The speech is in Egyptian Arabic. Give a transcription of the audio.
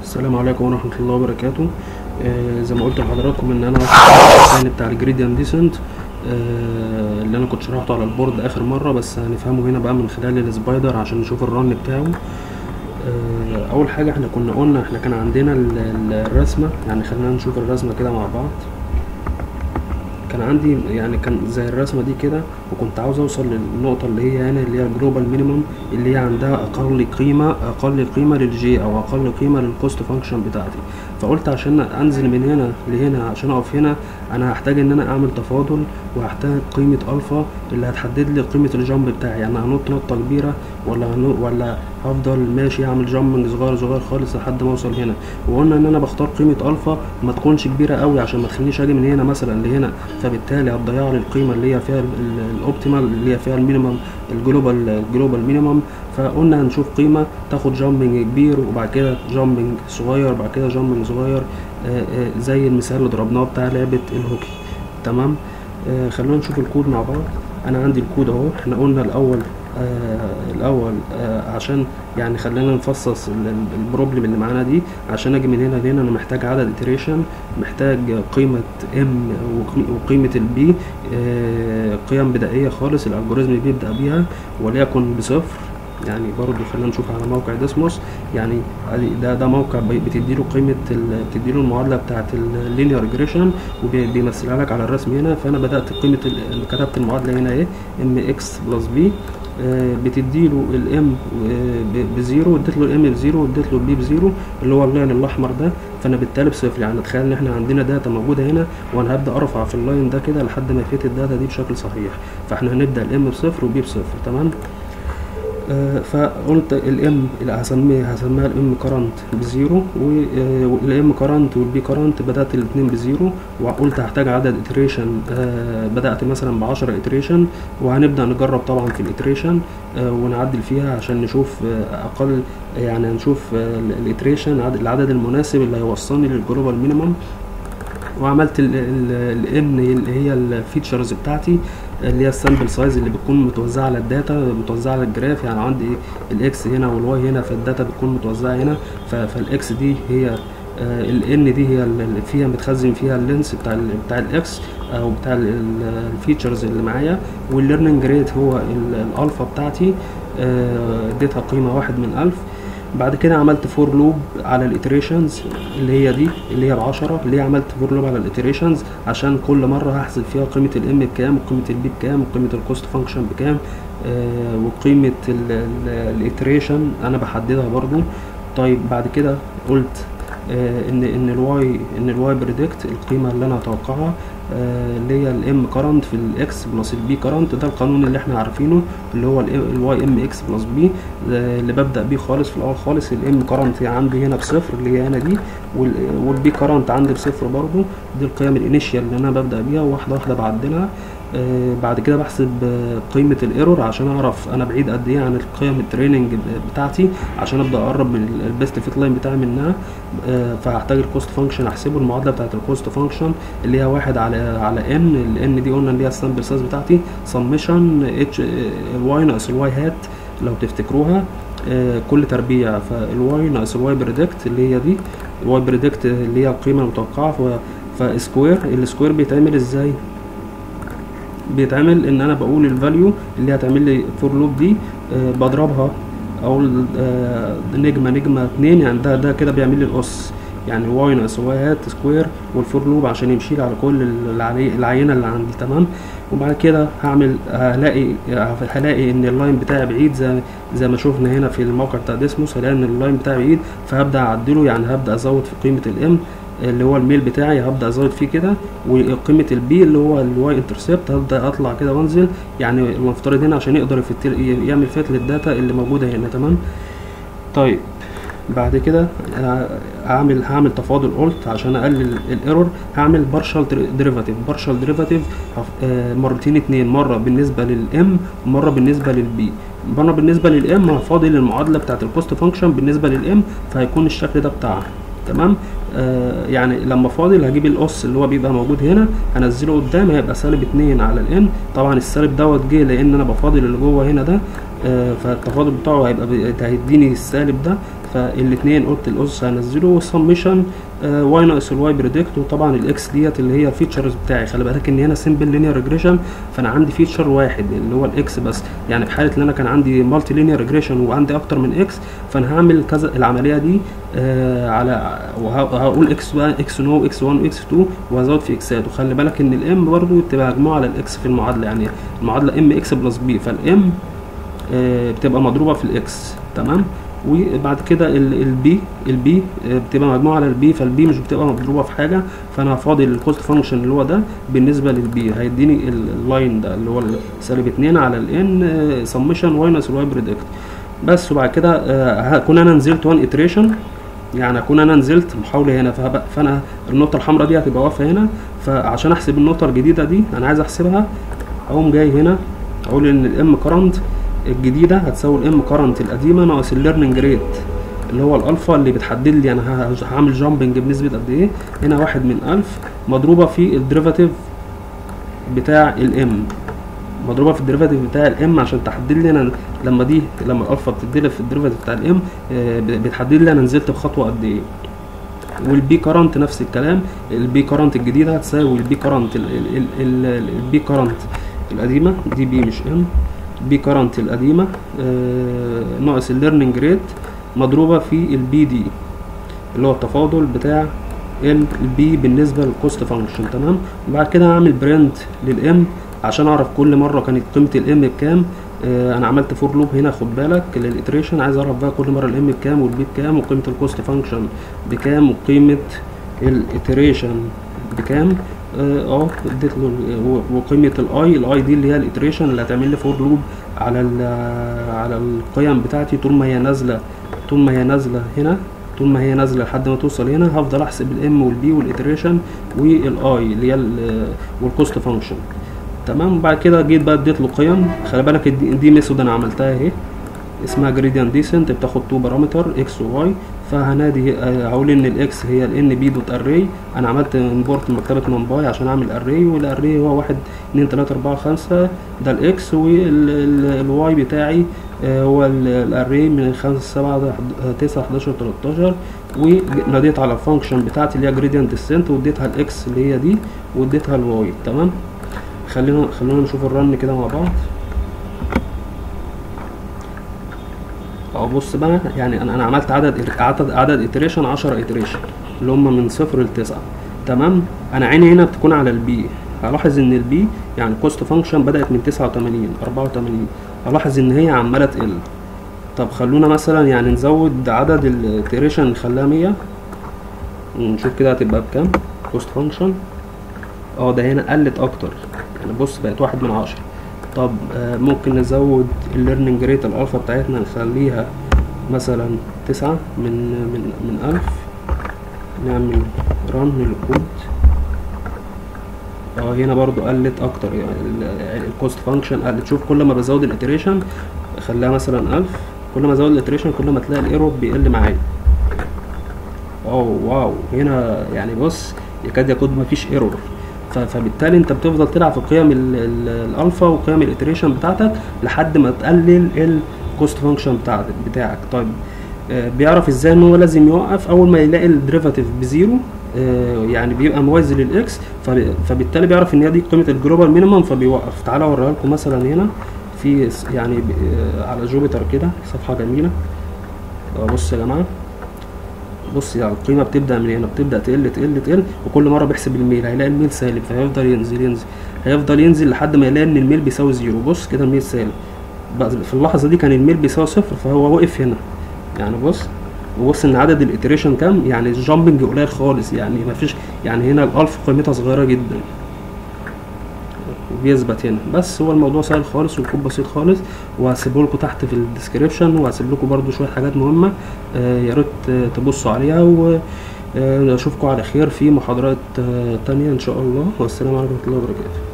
السلام عليكم ورحمة الله وبركاته آه زي ما قلت لحضراتكم ان انا الثاني بتاع الجريديان ديسنت آه اللي انا كنت شرحته على البورد اخر مرة بس هنفهمه هنا بقى من خلال السبايدر عشان نشوف الرن بتاعه آه اول حاجة احنا كنا قلنا احنا كان عندنا ال- ال- الرسمة يعني خلينا نشوف الرسمة كده مع بعض كان عندي يعني كان زي الرسمه دي كده وكنت عاوز اوصل للنقطه اللي هي هنا اللي هي الجلوبال مينيمم اللي هي عندها اقل قيمه اقل قيمه للجي او اقل قيمه للكوست فانكشن بتاعتي فقلت عشان انزل من هنا لهنا عشان اقف هنا انا هحتاج ان انا اعمل تفاضل وهحتاج قيمه الفا اللي هتحدد لي قيمه الجامب بتاعي يعني هنط نطه كبيره ولا هنو ولا هفضل ماشي اعمل جامبنج صغير صغير خالص لحد ما اوصل هنا وقلنا ان انا بختار قيمه الفا ما تكونش كبيره قوي عشان ما تخلينيش اجي من هنا مثلا لهنا فبالتالي هتضيع لي القيمه اللي هي فيها الاوبتيمال اللي هي فيها المينيمم الجلوبال الجلوبال مينيمم فقلنا هنشوف قيمه تاخد جامبنج كبير وبعد كده جامبنج صغير بعد كده جامبنج صغير آآ آآ زي المثال اللي ضربناه بتاع لعبه الهوكي تمام آه خلونا نشوف الكود مع بعض انا عندي الكود اهو احنا قلنا الاول آه الاول آه عشان يعني خلينا نفصص ال- ال- البروبلم اللي معانا دي عشان اجي من هنا لهنا انا محتاج عدد iteration محتاج قيمة ام وقيمة البي آه قيم بدائية خالص الالجوريزم بيبدأ بيها وليكن بصفر يعني برضو خلينا نشوف على موقع ديسموس يعني أدي- ده ده موقع بي- بتديله قيمة ال- بتديله المعادلة بتاعة اللينير ريجريشن وبيمثلها لك على الرسم هنا فانا بدأت قيمة ال- كتبت المعادلة هنا ايه ام اكس بلس بي بتديله الام بزيرو اديت له الام بزيرو واديت له البي بزيرو اللي هو اللاين الاحمر ده فانا بالتالي بصفر يعني تخيل ان احنا عندنا داتا موجوده هنا وانا هبدا ارفع في اللاين ده كده لحد ما يفيت الداتا دي بشكل صحيح فاحنا هنبدا الام بصفر وبي بصفر تمام آه، فقلت الام اللي هسميها هسميها الام كرنت بزيرو والام كرنت والبي كرنت بدات الاثنين بزيرو وقلت هحتاج عدد iteration آه، بدات مثلا ب 10 iteration وهنبدا نجرب طبعا في الاتريشن ونعدل فيها عشان نشوف آه، اقل يعني هنشوف الاتريشن العدد المناسب اللي هيوصلني للجلوبال مينيمم وعملت الان اللي هي الفيتشرز بتاعتي اللي هي السامبل سايز اللي بتكون متوزعه على الداتا متوزعه على الجراف يعني عندي الاكس هنا والواي هنا فالداتا بتكون متوزعه هنا ف- فالاكس دي هي الان دي هي اللي فيها متخزن فيها اللينس بتاع ال بتاع الاكس او بتاع الفيتشرز اللي معايا والليرنينج ريت هو ال- الالفا بتاعتي آه، اديتها قيمه واحد من الف بعد كده عملت فور لوب على الاتريشنز اللي هي دي اللي هي العشرة اللي هي عملت فور لوب على الاتريشنز عشان كل مرة هحسب فيها قيمة الام بكام وقيمة البي بكام وقيمة الكوست فانكشن بكام آه وقيمة الاتريشن انا بحددها برضو طيب بعد كده قلت آه ان ان الواي ان الواي بريدكت القيمة اللي انا اتوقعها آه، اللي هي الام كرنت في الاكس بلس البي كرنت ده القانون اللي احنا عارفينه اللي هو الواي ام اكس بلس بي اللي ببدا بيه خالص في الاول خالص الام كرنت عندي هنا بصفر اللي هي هنا دي والبي كرنت عندي بصفر برضو دي القيم الانيشيال اللي انا ببدا بيها واحده واحده بعدلها آه، بعد كده بحسب آه، قيمة الايرور عشان اعرف انا بعيد قد ايه عن القيم التريننج بتاعتي عشان ابدا اقرب من البيست فيت لاين بتاعي منها آه، فهحتاج الكوست فانكشن احسبه المعادله بتاعت الكوست فانكشن اللي هي واحد على على ان الان دي قلنا اللي هي السامبل سايز بتاعتي سمشن اتش الواي ناقص الواي هات لو تفتكروها آه، كل تربيع فالواي ناقص الواي بريدكت اللي هي دي الواي بريدكت اللي هي القيمه المتوقعه ف- فسكوير السكوير بيتعمل ازاي بيتعمل ان انا بقول الفاليو اللي هتعمل لي فور لوب دي آه، بضربها اقول آه، نجمه نجمه اتنين يعني ده ده كده بيعمل لي الاس يعني واي ناقص واي هات سكوير والفور لوب عشان يمشي لي على كل العلي- العينه اللي عندي تمام وبعد كده هعمل هلاقي هلاقي ان اللاين بتاعي بعيد زي زي ما شفنا هنا في الموقع بتاع ديسموس هلاقي ان اللاين بتاعي بعيد فهبدا اعدله يعني هبدا ازود في قيمه الام اللي هو الميل بتاعي هبدا ازود فيه كده وقيمه البي اللي هو الواي انترسبت هبدا اطلع كده وانزل يعني المفترض هنا عشان يقدر يفتر يعمل فيت للداتا اللي موجوده هنا تمام طيب بعد كده أنا هعمل هعمل تفاضل قلت عشان اقلل الايرور هعمل بارشال ديريفاتيف بارشال ديريفاتيف مرتين اتنين مره بالنسبه للام ومره بالنسبه للبي مره بالنسبه للام هفاضل المعادله بتاعت الكوست فانكشن بالنسبه للام فهيكون الشكل ده بتاعها تمام آه يعني لما فاضل هجيب الاس اللي هو بيبقى موجود هنا هنزله قدام هيبقى سالب اتنين على الان طبعا السالب دوت جه لان انا بفاضل اللي جوه هنا ده آه فالتفاضل بتاعه هيبقى ب- هيديني السالب ده فالاثنين قلت الاس هنزله والسمشن واي ناقص الواي بريدكت وطبعا الاكس ديت اللي هي الفيتشرز بتاعي خلي بالك ان هنا سمبل لينير ريجريشن فانا عندي فيتشر واحد اللي هو الاكس بس يعني في حاله ان انا كان عندي مالتي لينير ريجريشن وعندي اكتر من اكس فانا هعمل كذا العمليه دي آه على وهقول اكس بقى اكس نو اكس 1 واكس 2 وهزود في اكسات وخلي بالك ان الام برضو بتبقى مجموعه على الاكس في المعادله يعني المعادله ام اكس بلس بي فالام آه بتبقى مضروبه في الاكس تمام وبعد كده البي البي بتبقى مجموعه على البي فالبي مش بتبقى مضروبه في حاجه فانا فاضل الكوست فانكشن اللي هو ده بالنسبه للبي هيديني اللاين ده اللي هو سالب 2 على الان سمشن واي ناقص الواي بريدكت بس وبعد كده هكون انا نزلت 1 اتريشن يعني اكون انا نزلت محاوله هنا فانا النقطه الحمراء دي هتبقى واقفه هنا فعشان احسب النقطه الجديده دي انا عايز احسبها اقوم جاي هنا اقول ان الام كرنت الجديده هتساوي الام كرنت القديمه ناقص الليرنينج ريت اللي هو الالفا اللي بتحدد لي انا هعمل جامبنج بنسبه قد ايه هنا واحد من الف مضروبه في الديريفاتيف بتاع الام مضروبه في الديريفاتيف بتاع الام عشان تحدد لي انا لما دي لما الالفا بتدي في الديريفاتيف بتاع الام بتحدد لي انا نزلت بخطوه قد ايه والبي كرنت نفس الكلام البي كرنت الجديده هتساوي البي كرنت البي كرنت القديمه دي بي مش ام بي كرنت القديمه آه ناقص الليرنينج ريت مضروبه في البي دي اللي هو التفاضل بتاع البي بالنسبه للكوست فانكشن تمام وبعد كده هعمل برنت للام عشان اعرف كل مره كانت قيمه الام بكام آه انا عملت فور لوب هنا خد بالك للاتريشن عايز اعرف بقى كل مره الام بكام والبي بكام وقيمه الكوست فانكشن بكام وقيمه الاتريشن بكام اه اديت له وقيمه الاي الاي دي اللي هي الاتريشن اللي هتعمل لي فور لوب على على القيم بتاعتي طول ما هي نازله طول ما هي نازله هنا طول ما هي نازله لحد ما توصل هنا هفضل احسب الام والبي والاتريشن والاي اللي هي والكوست فانكشن تمام وبعد كده جيت بقى اديت له قيم خلي بالك دي, دي ميثود انا عملتها اهي اسمها جريديان ديسنت بتاخد تو بارامتر اكس وواي فهنادي هقول ان الاكس هي الان بي دوت اري انا عملت امبورت مكتبه نمباي عشان اعمل اري والاري هو واحد اتنين تلاته اربعه خمسه ده الاكس والواي بتاعي هو الاري من خمسه سبعه تسعه حداشر تلاتاشر وناديت على الفانكشن بتاعتي اللي هي جريديان ديسنت واديتها الاكس اللي هي دي واديتها الواي تمام خلينا خلونا نشوف الرن كده مع بعض اهو بص بقى يعني انا انا عملت عدد عدد عدد اتريشن 10 اتريشن اللي هم من صفر لتسعة تمام انا عيني هنا بتكون على البي هلاحظ ان البي يعني كوست فانكشن بدات من 89 84 هلاحظ ان هي عماله تقل طب خلونا مثلا يعني نزود عدد الاتريشن نخليها 100 ونشوف كده هتبقى بكام كوست فانكشن اه ده هنا قلت اكتر يعني بص بقت واحد من عشرة طب آه ممكن نزود الليرنينج ريت الالفا بتاعتنا نخليها مثلا تسعة من من من ألف نعمل رن للكود اه هنا برضو قلت اكتر يعني الكوست فانكشن قلت شوف كل ما بزود الاتريشن خليها مثلا ألف كل ما ازود الاتريشن كل ما تلاقي الايرور بيقل معايا اوه واو هنا يعني بص يكاد يكون مفيش ايرور فبالتالي انت بتفضل تلعب في قيم الالفا وقيم الاتريشن بتاعتك لحد ما تقلل الكوست فانكشن بتاعك بتاعك طيب آه بيعرف ازاي ان هو لازم يوقف اول ما يلاقي الديريفاتيف بزيرو آه يعني بيبقى موازي للاكس فبالتالي بيعرف ان هي دي قيمه الجلوبال مينيمم فبيوقف تعالى اوريها لكم مثلا هنا في يعني آه على جوبيتر كده صفحه جميله بص يا جماعه بص يعني القيمه بتبدا من هنا بتبدا تقل تقل تقل وكل مره بيحسب الميل هيلاقي الميل سالب فهيفضل ينزل ينزل هيفضل ينزل لحد ما يلاقي ان الميل بيساوي زيرو بص كده الميل سالب في اللحظه دي كان الميل بيساوي صفر فهو وقف هنا يعني بص وبص ان عدد الاتريشن كام يعني الجامبنج قليل خالص يعني مفيش يعني هنا الالف قيمتها صغيره جدا بيثبت هنا بس هو الموضوع سهل خالص والكود بسيط خالص وهسيبه لكم تحت في الديسكريبشن وهسيب لكم برده شويه حاجات مهمه آه يا ريت تبصوا عليها واشوفكم على خير في محاضرات آه تانية ان شاء الله والسلام عليكم ورحمه الله وبركاته